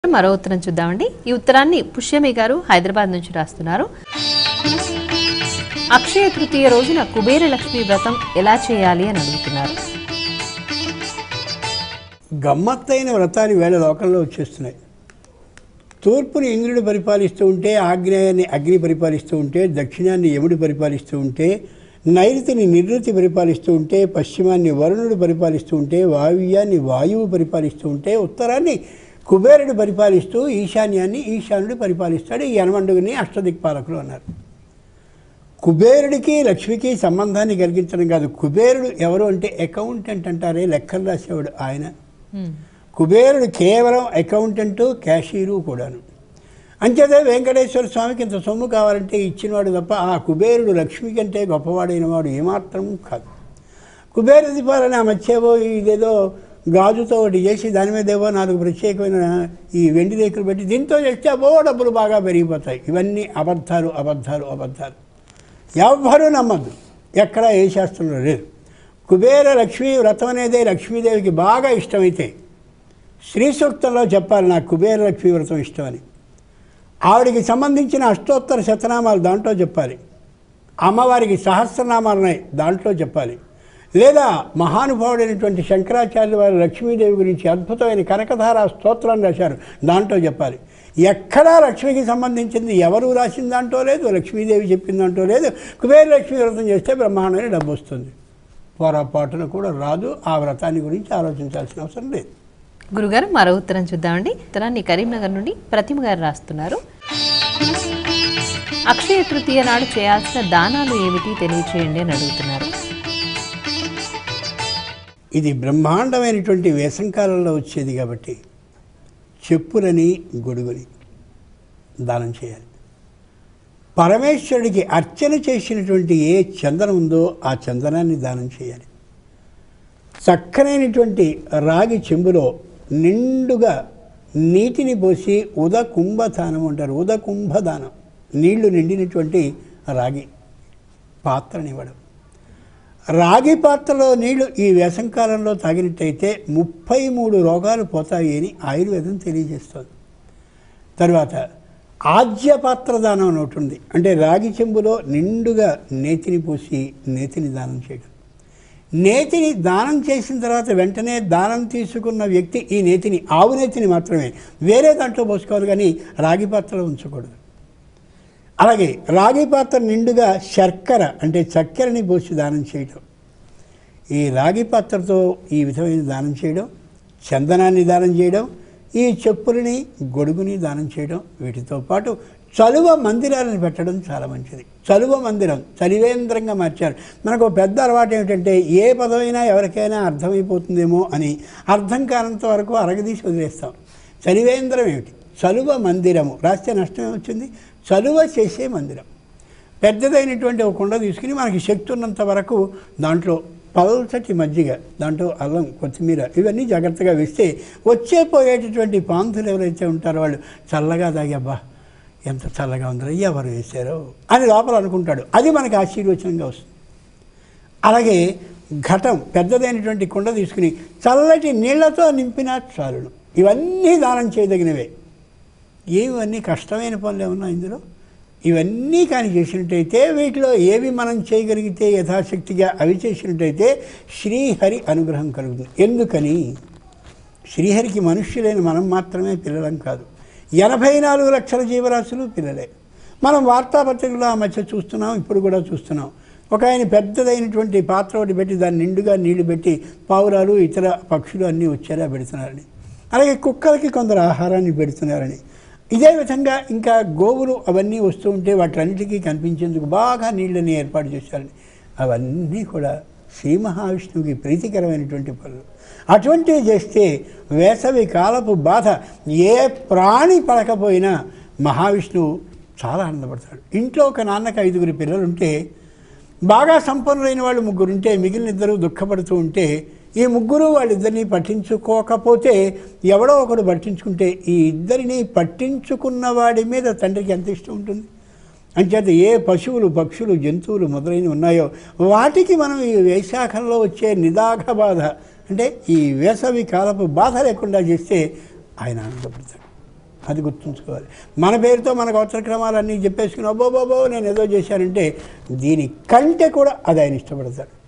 మరో ఉత్తరం చూద్దామండి ఈ ఉత్తరాన్ని పుష్యమి గారు హైదరాబాద్ నుంచి రాస్తున్నారు అక్షయ తృతీయ రోజున కుబేర లక్ష్మి వ్రతం ఎలా చేయాలి అని అడుగుతున్నారు గమ్మత్తైన వ్రతాలు వేళ లోకంలో వచ్చేస్తున్నాయి తూర్పుని ఇంద్రుడు పరిపాలిస్తూ ఉంటే ఆగ్నేయాన్ని అగ్ని పరిపాలిస్తూ ఉంటే దక్షిణాన్ని యముడు పరిపాలిస్తూ ఉంటే నైరుతిని నివృత్తి పరిపాలిస్తూ ఉంటే పశ్చిమాన్ని వరుణుడు పరిపాలిస్తూ ఉంటే వాయువ్యాన్ని వాయువు పరిపాలిస్తూ ఉంటే ఉత్తరాన్ని కుబేరుడు పరిపాలిస్తూ ఈశాన్యాన్ని ఈశానుడు పరిపాలిస్తాడు ఈ యనమండుగుని అష్టదిక్పాలకులు అన్నారు కుబేరుడికి లక్ష్మికి సంబంధాన్ని కలిగించడం కాదు కుబేరుడు ఎవరు అంటే అకౌంటెంట్ అంటారే లెక్కలు రాసేవాడు ఆయన కుబేరుడు కేవలం అకౌంటెంటు క్యాషియరు కూడాను అంచేతే వెంకటేశ్వర స్వామికి ఇంత సొమ్ము కావాలంటే ఇచ్చినవాడు తప్ప ఆ కుబేరుడు లక్ష్మి కంటే గొప్పవాడైన వాడు ఏమాత్రం కాదు కుబేర దీపాలని ఆ మధ్యేవో ఇదేదో గాజుతో ఒకటి చేసి దాని మీద ఏవో నాలుగు ప్రత్యేకమైన ఈ వెండి రేకులు పెట్టి దీంతో చేస్తే అవో డబ్బులు బాగా పెరిగిపోతాయి ఇవన్నీ అబద్ధాలు అబద్ధాలు అబద్ధాలు ఎవ్వరూ నమ్మద్దు ఎక్కడ ఏ శాస్త్రంలో లేదు కుబేర లక్ష్మీ వ్రతం అనేదే లక్ష్మీదేవికి బాగా ఇష్టమైతే శ్రీ సూక్తంలో చెప్పాలి నాకు కుబేర లక్ష్మీ వ్రతం ఇష్టమని ఆవిడికి సంబంధించిన అష్టోత్తర శతనామాలు దాంట్లో చెప్పాలి అమ్మవారికి సహస్రనామాలు ఉన్నాయి దాంట్లో చెప్పాలి లేదా మహానుభావుడైనటువంటి శంకరాచార్య వారు లక్ష్మీదేవి గురించి అద్భుతమైన కనకధార స్తోత్రాన్ని రాశారు దాంట్లో చెప్పాలి ఎక్కడా లక్ష్మికి సంబంధించింది ఎవరు రాసిన దాంట్లో లేదు లక్ష్మీదేవి చెప్పిన దాంట్లో లేదు కుబేర లక్ష్మీ వ్రతం చేస్తే బ్రహ్మాండమైన డబ్బు వస్తుంది పొరపాటున కూడా రాదు ఆ వ్రతాన్ని గురించి ఆలోచించాల్సిన అవసరం లేదు గురుగారు మరో ఉత్తరం చూద్దామండి ఉత్తరాన్ని కరీంనగర్ నుండి ప్రతిమ గారు రాస్తున్నారు అక్షయ తృతీయ నాడు చేయాల్సిన దానాలు ఏమిటి తెలియచేయండి అని అడుగుతున్నారు ఇది బ్రహ్మాండమైనటువంటి వేసంకాలంలో వచ్చేది కాబట్టి చెప్పులని గొడుగుని దానం చేయాలి పరమేశ్వరుడికి అర్చన చేసినటువంటి ఏ చందనం ఉందో ఆ చందనాన్ని దానం చేయాలి చక్కనైనటువంటి రాగి చెంబులో నిండుగా నీటిని పోసి ఉదకుంభదానం అంటారు ఉదకుంభదానం నీళ్లు నిండినటువంటి రాగి పాత్రనివ్వడం రాగి పాత్రలో నీళ్లు ఈ వేసంకాలంలో తాగినట్టయితే ముప్పై మూడు రోగాలు పోతాయి అని ఆయుర్వేదం తెలియజేస్తుంది తర్వాత ఆజ్య పాత్ర దానం అని ఒకటి ఉంది అంటే రాగి చెంబులో నిండుగా నేతిని పోసి నేతిని దానం చేయడం నేతిని దానం చేసిన తర్వాత వెంటనే దానం తీసుకున్న వ్యక్తి ఈ నేతిని ఆవు నేతిని మాత్రమే వేరే దాంట్లో పోసుకోవాలి కానీ రాగి పాత్రలో ఉంచకూడదు అలాగే రాగి పాత్ర నిండుగా శర్కర అంటే చక్కెరని పోసి దానం చేయడం ఈ రాగి పాత్రతో ఈ విధమైన దానం చేయడం చందనాన్ని దానం చేయడం ఈ చెప్పులని గొడుగుని దానం చేయడం వీటితో పాటు చలువ మందిరాలను పెట్టడం చాలా మంచిది చలువ మందిరం చలివేంద్రంగా మార్చారు మనకు ఒక పెద్ద అలవాటు ఏమిటంటే ఏ పదమైనా ఎవరికైనా అర్థమైపోతుందేమో అని అర్థం కానంత వరకు అరగదీసి వదిలేస్తాం చలివేంద్రం ఏమిటి చలువ మందిరము రాస్తే నష్టం ఏమొచ్చింది చలువ చేసే మందిరం పెద్దదైనటువంటి ఒక కుండ తీసుకుని మనకి శక్తి ఉన్నంత వరకు దాంట్లో పల్చటి మజ్జిగ దాంట్లో అల్లం కొత్తిమీర ఇవన్నీ జాగ్రత్తగా వేస్తే వచ్చే పోయేటటువంటి పాంతులు ఎవరైతే ఉంటారో వాళ్ళు చల్లగా తాగి అబ్బా ఎంత చల్లగా ఉందో ఎవరు వేశారో అని లోపల అనుకుంటాడు అది మనకి ఆశీర్వచనంగా వస్తుంది అలాగే ఘటం పెద్దదైనటువంటి కుండ తీసుకుని చల్లటి నీళ్లతో నింపిన చాలును ఇవన్నీ దానం చేయదగినవే ఏవన్నీ కష్టమైన పనులు ఏమన్నా ఇందులో ఇవన్నీ కానీ చేసినట్టయితే వీటిలో ఏవి మనం చేయగలిగితే యథాశక్తిగా అవి చేసినట్టయితే శ్రీహరి అనుగ్రహం కలుగుతుంది ఎందుకని శ్రీహరికి మనుష్యులైన మనం మాత్రమే పిల్లలం కాదు ఎనభై నాలుగు లక్షల జీవరాశులు పిల్లలే మనం వార్తాపత్రికలో ఆ మధ్య చూస్తున్నాం ఇప్పుడు కూడా చూస్తున్నాం ఒక ఆయన పెద్దదైనటువంటి పాత్ర ఒకటి పెట్టి దాన్ని నిండుగా నీళ్లు పెట్టి పావురాలు ఇతర పక్షులు అన్నీ వచ్చేలా పెడుతున్నారని అలాగే కుక్కలకి కొందరు ఆహారాన్ని పెడుతున్నారని ఇదే విధంగా ఇంకా గోవులు అవన్నీ వస్తూ ఉంటే వాటన్నిటికీ కనిపించేందుకు బాగా నీళ్ళని ఏర్పాటు చేశారని అవన్నీ కూడా శ్రీ మహావిష్ణువుకి ప్రీతికరమైనటువంటి పనులు అటువంటివి చేస్తే వేసవి కాలపు బాధ ఏ ప్రాణి పడకపోయినా మహావిష్ణువు చాలా ఆనందపడతాడు ఇంట్లో ఒక నాన్నకి ఐదుగురి పిల్లలు ఉంటే బాగా సంపన్నులైన వాళ్ళు ముగ్గురు ఉంటే మిగిలిన ఇద్దరు దుఃఖపడుతూ ఉంటే ఈ ముగ్గురు వాళ్ళిద్దరిని పట్టించుకోకపోతే ఎవడో ఒకడు పట్టించుకుంటే ఈ ఇద్దరిని పట్టించుకున్న వాడి మీద తండ్రికి ఎంత ఇష్టం ఉంటుంది అంచేత ఏ పశువులు పక్షులు జంతువులు మొదలైనవి ఉన్నాయో వాటికి మనం ఈ వైశాఖంలో వచ్చే నిదాఘ బాధ అంటే ఈ వేసవి కాలపు బాధ లేకుండా చేస్తే ఆయన ఆనందపడతాడు అది గుర్తుంచుకోవాలి మన పేరుతో మన గోత్ర క్రమాలన్నీ చెప్పేసుకుని అబ్బో బాబో నేను ఏదో చేశానంటే దీని కంటే కూడా అది ఆయన ఇష్టపడతాడు